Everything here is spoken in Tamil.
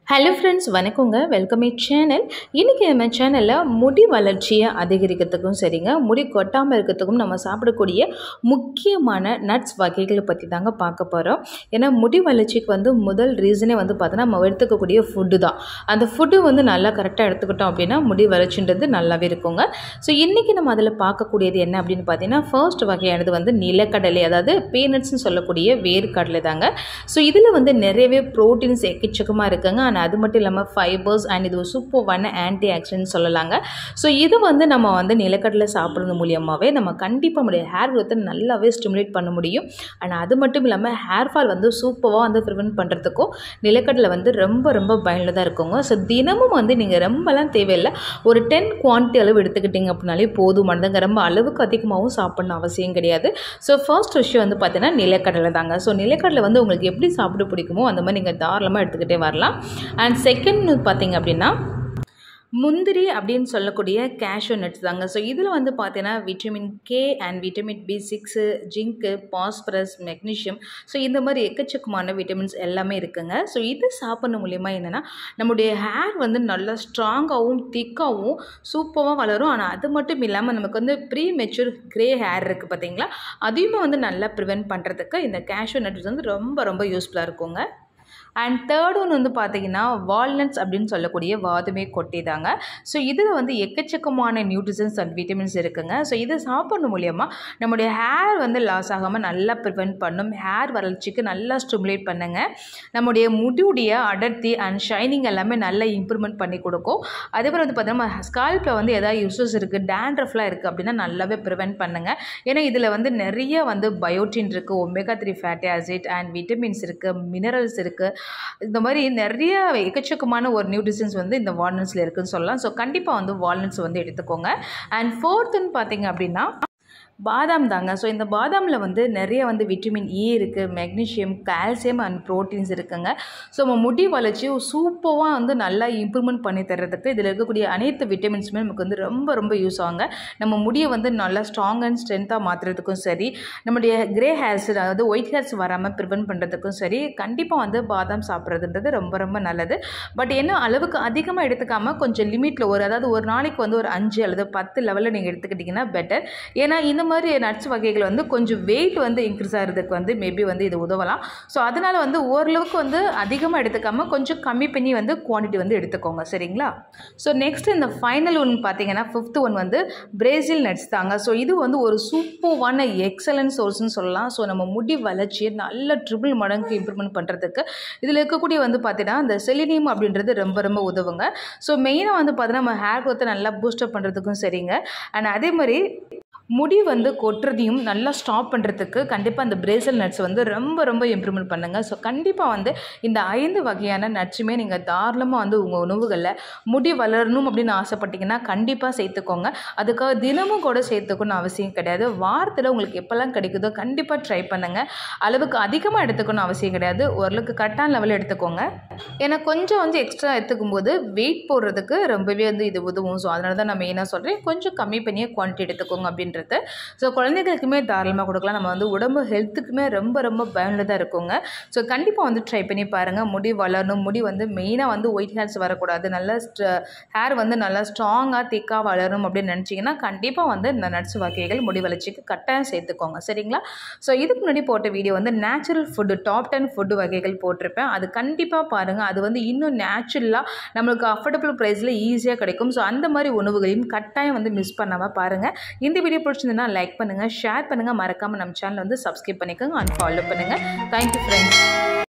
ஹலோ ஃப்ரெண்ட்ஸ் வணக்கங்க வெல்கம் இட் சேனல் இன்றைக்கி நம்ம சேனலில் முடி வளர்ச்சியை அதிகரிக்கிறதுக்கும் சரிங்க முடி கொட்டாமல் இருக்கிறதுக்கும் நம்ம சாப்பிடக்கூடிய முக்கியமான நட்ஸ் வகைகளை பற்றி தாங்க பார்க்க போகிறோம் ஏன்னா முடி வளர்ச்சிக்கு வந்து முதல் ரீசனே வந்து பார்த்தோன்னா நம்ம எடுத்துக்கக்கூடிய ஃபுட்டு தான் அந்த ஃபுட்டு வந்து நல்லா கரெக்டாக எடுத்துக்கிட்டோம் அப்படின்னா முடி வளர்ச்சின்றது நல்லாவே இருக்குங்க ஸோ இன்றைக்கி நம்ம அதில் பார்க்கக்கூடியது என்ன அப்படின்னு பார்த்தீங்கன்னா ஃபர்ஸ்ட் வகையானது வந்து நிலக்கடலை அதாவது பீனட்ஸ்னு சொல்லக்கூடிய வேர்க்கடலை தாங்க ஸோ இதில் வந்து நிறையவே ப்ரோட்டீன்ஸ் எக்கச்சக்கமாக இருக்குங்க ஆனால் அது மட்டும் இல்லாமல் ஃபைபர்ஸ் அண்ட் இது ஒரு சூப்பர்வான ஆன்டி ஆக்சிடென்ட் சொல்லலாங்க ஸோ இது வந்து நம்ம வந்து நிலக்கடலை சாப்பிட்றது மூலியமாகவே நம்ம கண்டிப்பாக நம்முடைய ஹேர் க்ரோத்தை நல்லாவே ஸ்டிமுலேட் பண்ண முடியும் அண்ட் அது மட்டும் இல்லாமல் ஹேர் ஃபால் வந்து சூப்பராக வந்து ப்ரிவென்ட் பண்ணுறதுக்கும் நிலக்கடலை வந்து ரொம்ப ரொம்ப பயனுள்ளதாக இருக்குங்க ஸோ தினமும் வந்து நீங்கள் ரொம்பலாம் தேவையில்லை ஒரு டென் குவான்டிட்டி அளவு எடுத்துக்கிட்டிங்க அப்படின்னாலே போதுமானதுங்க ரொம்ப அளவுக்கு அதிகமாகவும் சாப்பிடணும் அவசியம் கிடையாது ஸோ ஃபர்ஸ்ட் விஷயம் வந்து பார்த்தீங்கன்னா நிலக்கடலை தாங்க ஸோ நிலக்கடலை வந்து உங்களுக்கு எப்படி சாப்பிட பிடிக்குமோ அந்த மாதிரி நீங்கள் தாராளமாக எடுத்துக்கிட்டே வரலாம் அண்ட் செகண்ட் பார்த்தீங்க அப்படின்னா முந்திரி அப்படின்னு சொல்லக்கூடிய கேஷ்யூ நட்ஸ் தாங்க ஸோ இதில் வந்து பார்த்தீங்கன்னா vitamin K and vitamin B six zinc phosphorus magnesium so இந்த மாதிரி எக்கச்சக்கமான விட்டமின்ஸ் எல்லாமே இருக்குங்க ஸோ இது சாப்பிட்ற மூலியமாக என்னென்னா நம்முடைய ஹேர் வந்து நல்லா ஸ்ட்ராங்காகவும் திக்காகவும் சூப்பராக வளரும் ஆனால் அது மட்டும் இல்லாமல் நமக்கு வந்து ப்ரீ மெச்சூர் க்ரே ஹேர் இருக்குது பார்த்தீங்களா அதையுமே வந்து நல்லா ப்ரிவென்ட் பண்ணுறதுக்கு இந்த கேஷ்யூ நட்ஸ் வந்து ரொம்ப ரொம்ப யூஸ்ஃபுல்லாக இருக்குங்க அண்ட் தேர்ட் ஒன் வந்து பார்த்தீங்கன்னா வால்நட்ஸ் அப்படின்னு சொல்லக்கூடிய வாதுமை கொட்டை தாங்க ஸோ இதில் வந்து எக்கச்சக்கமான நியூட்ரிஷன்ஸ் அண்ட் விட்டமின்ஸ் இருக்குங்க ஸோ இதை சாப்பிட்றது மூலியமாக நம்முடைய ஹேர் வந்து லாஸ் ஆகாமல் நல்லா ப்ரிவென்ட் பண்ணும் ஹேர் வளர்ச்சிக்கு நல்லா ஸ்டிமுலேட் பண்ணுங்க நம்முடைய முடியுடைய அடர்த்தி அண்ட் ஷைனிங் எல்லாமே நல்லா இம்ப்ரூவ்மெண்ட் பண்ணி கொடுக்கும் அதே மாதிரி வந்து பார்த்தீங்கன்னா ஸ்கால்பில் வந்து எதாவது யூசஸ் இருக்குது டேண்ட்ரஃப்லாம் இருக்குது அப்படின்னா நல்லாவே ப்ரிவென்ட் பண்ணுங்கள் ஏன்னா இதில் வந்து நிறைய வந்து பயோட்டின் இருக்குது omega three fatty acid and vitamins இருக்குது மினரல்ஸ் இருக்குது இந்த மாதிரி நிறைய எக்கச்சக்கமான ஒரு நியூட்ரிஷன்ஸ் வந்து இந்த வால்நட்ஸில் இருக்குதுன்னு சொல்லலாம் ஸோ கண்டிப்பாக வந்து வால்நட்ஸ் வந்து எடுத்துக்கோங்க அண்ட் ஃபோர்த்துன்னு பார்த்தீங்க அப்படின்னா பாதாம் தாங்க ஸோ இந்த பாதாமில் வந்து நிறைய வந்து விட்டமின் இ இருக்குது மெக்னீஷியம் கால்சியம் அண்ட் ப்ரோட்டீன்ஸ் இருக்குங்க ஸோ நம்ம முடி வளர்ச்சியும் சூப்பராக வந்து நல்லா இம்ப்ரூவ்மெண்ட் பண்ணி தர்றதுக்கு இதில் இருக்கக்கூடிய அனைத்து விட்டமின்ஸுமே நமக்கு வந்து ரொம்ப ரொம்ப யூஸ் ஆகுங்க நம்ம முடியை வந்து நல்லா ஸ்ட்ராங் அண்ட் ஸ்ட்ரென்த்தாக மாற்றுறதுக்கும் சரி நம்முடைய கிரே ஹேர்ஸ் அதாவது ஒயிட் ஹேர்ஸ் வராமல் ப்ரிவென்ட் பண்ணுறதுக்கும் சரி கண்டிப்பாக வந்து பாதாம் சாப்பிட்றதுன்றது ரொம்ப ரொம்ப நல்லது பட் என்ன அளவுக்கு அதிகமாக எடுத்துக்காமல் கொஞ்சம் லிமிட்டில் ஒரு அதாவது ஒரு நாளைக்கு வந்து ஒரு அஞ்சு அல்லது பத்து லெவலில் நீங்கள் எடுத்துக்கிட்டிங்கன்னா பெட்டர் ஏன்னா இந்த மாதிரி நட்ஸ் வகைகள் வந்து கொஞ்சம் வெயிட் வந்து இன்க்ரீஸ் ஆகிறதுக்கு வந்து மேபி வந்து இது உதவலாம் ஸோ அதனால் வந்து ஓரளவுக்கு வந்து அதிகமாக எடுத்துக்காமல் கொஞ்சம் கம்மி பண்ணி வந்து குவான்டிட்டி வந்து எடுத்துக்கோங்க சரிங்களா ஸோ நெக்ஸ்ட் இந்த ஃபைனல் ஒன் பார்த்தீங்கன்னா ஃபிஃப்த் ஒன் வந்து பிரேசில் நட்ஸ் தாங்க ஸோ இது வந்து ஒரு சூப்பர்வான எக்ஸலன்ட் சோர்ஸ்னு சொல்லலாம் ஸோ நம்ம முடி வளர்ச்சியை நல்ல ட்ரிபிள் மடங்கு இம்ப்ரூவ்மெண்ட் பண்ணுறதுக்கு இதில் இருக்கக்கூடிய வந்து பார்த்தீங்கன்னா இந்த செலினியம் அப்படின்றது ரொம்ப ரொம்ப உதவுங்க ஸோ மெயினாக வந்து பார்த்தீங்கன்னா நம்ம ஹேர் க்ரோத்தை நல்லா பூஸ்டப் பண்ணுறதுக்கும் சரிங்க அண்ட் அதே மாதிரி முடி வந்து கொட்டுறதையும் நல்லா ஸ்டாப் பண்ணுறதுக்கு கண்டிப்பாக அந்த பிரேசல் நட்ஸ் வந்து ரொம்ப ரொம்ப இம்ப்ரூவ்மெண்ட் பண்ணுங்கள் ஸோ கண்டிப்பாக வந்து இந்த ஐந்து வகையான நட்ஸுமே நீங்கள் தாராளமாக வந்து உங்கள் உணவுகளில் முடி வளரணும் அப்படின்னு ஆசைப்பட்டீங்கன்னா கண்டிப்பாக சேர்த்துக்கோங்க அதுக்காக தினமும் கூட சேர்த்துக்கணும்னு அவசியம் கிடையாது வாரத்தில் உங்களுக்கு எப்போல்லாம் கிடைக்குதோ கண்டிப்பாக ட்ரை பண்ணுங்கள் அளவுக்கு அதிகமாக எடுத்துக்கணும் அவசியம் கிடையாது ஓரளவுக்கு கரெக்டான லெவலில் எடுத்துக்கோங்க ஏன்னா கொஞ்சம் வந்து எக்ஸ்ட்ரா எடுத்துக்கும் போது வெயிட் போடுறதுக்கு ரொம்பவே வந்து இது உதவும் ஸோ அதனால தான் நான் மெயினாக சொல்கிறேன் கொஞ்சம் கம்மி பண்ணியே குவான்டிட்டி எடுத்துக்கோங்க அப்படின்றது ஸோ குழந்தைகளுக்குமே தாராளமாக கொடுக்கலாம் நம்ம வந்து உடம்பு ஹெல்த்துக்குமே ரொம்ப ரொம்ப பயனுள்ளதாக இருக்குங்க ஸோ கண்டிப்பாக வந்து ட்ரை பண்ணி பாருங்கள் முடி வளரணும் முடி வந்து மெயினாக வந்து ஒயிட் ஹேர்ஸ் வரக்கூடாது நல்ல ஹேர் வந்து நல்லா ஸ்ட்ராங்காக திக்காக வளரும் அப்படின்னு நினச்சிங்கன்னா கண்டிப்பாக வந்து இந்த நட்ஸ் வகைகள் முடி வளர்ச்சிக்கு கட்டாயம் சேர்த்துக்கோங்க சரிங்களா ஸோ இதுக்கு முன்னாடி போட்ட வீடியோ வந்து natural food top ten food வகைகள் போட்டிருப்பேன் அது கண்டிப்பாக பாருங்கள் அது வந்து இன்னும் நேச்சுரலாக நம்மளுக்கு அஃபோர்டபுள் ப்ரைஸில் ஈஸியாக கிடைக்கும் ஸோ அந்த மாதிரி உணவுகளையும் கட்டாயம் வந்து மிஸ் பண்ணாமல் பாருங்கள் இந்த வீடியோ பிடிச்சிருந்ததுன்னா லைக் பண்ணுங்கள் ஷேர் பண்ணுங்கள் மறக்காமல் நம்ம சேனலை வந்து சப்ஸ்கிரைப் பண்ணிக்கோங்க அண்ட் ஃபாலோ பண்ணுங்கள் தேங்க்யூ ஃப்ரெண்ட்ஸ்